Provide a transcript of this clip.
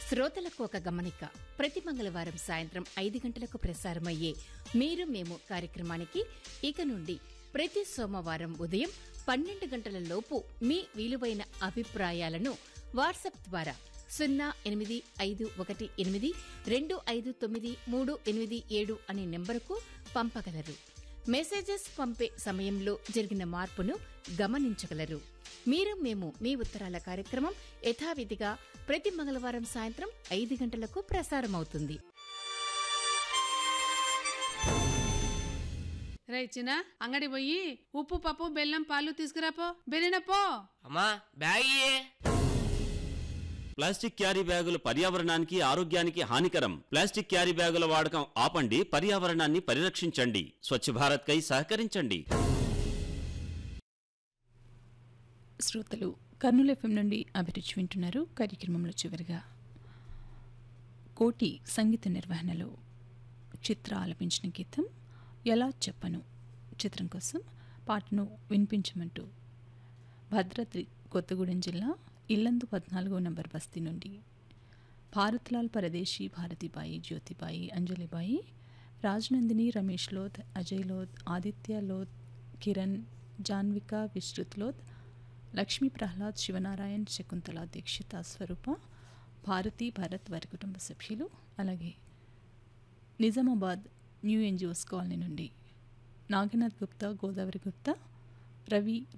శ్రోతలకు ఒక గమనిక ప్రతి మంగళవారం సాయంత్రం ఐదు గంటలకు ప్రసారమయ్యే మీరు మేము కార్యక్రమానికి ఇక నుండి ప్రతి సోమవారం ఉదయం పన్నెండు గంటల లోపు మీ విలువైన అభిప్రాయాలను వాట్సాప్ ద్వారా సున్నా ఎనిమిది ఐదు ఒకటి ఎనిమిది రెండు ఐదు తొమ్మిది మూడు ఎనిమిది ఏడు అనే నెంబరుకు పంపగలరు మెసేజెస్ పంపే సమయంలో జరిగిన మార్పును గమనించగలరు మీరు మేము మీ ఉత్తరాల కార్యక్రమం యథావిధిగా ప్రతి మంగళవారం సాయంత్రం ఐదు గంటలకు ప్రసారమవుతుంది రే చిన్న అంగడి పోయి ఉప్పు పప్పు బెల్లం పాలు తీసుకురాపో బెరినపో అమ్మా బ్యాగ్ ఇయ్యే. ప్లాస్టిక్ క్యారీ బ్యాగులు పర్యావరణానికి ఆరోగ్యానికి హానికరం ప్లాస్టిక్ క్యారీ బ్యాగుల వాడకం ఆపండి పర్యావరణాన్ని పరిరక్షించండి స్వచ్ఛ భారత్ కై సహకరించండి శ్రోతలు కర్నూలు ఎఫ్ఎం నుండి అభిరుచి వింటున్నారు కార్యక్రమంలో చివరిగా కోటి సంగీత నిర్వహణలో చిత్ర ఆలపించిన గీతం ఎలా చెప్పను చిత్రం కోసం పాటను వినిపించమంటూ భద్రాద్రి కొత్తగూడెం జిల్లా ఇల్లందు పద్నాలుగో నంబర్ బస్తీ నుండి భారత్లాల్ పరదేశీ భారతిబాయి జ్యోతిబాయి అంజలిబాయి రాజనందిని రమేష్ లోత్ అజయ్ లోత్ ఆదిత్య లోత్ కిరణ్ జాన్విక విశ్రుత్ లోత్ లక్ష్మీ ప్రహ్లాద్ శివనారాయణ్ శకుంతల దీక్షిత స్వరూప భారతి భరత్ వారి కుటుంబ సభ్యులు అలాగే నిజామాబాద్ న్యూ ఎన్జిఓస్ కాలనీ నుండి నాగనాథ్ గుప్తా గోదావరి గుప్తా రవి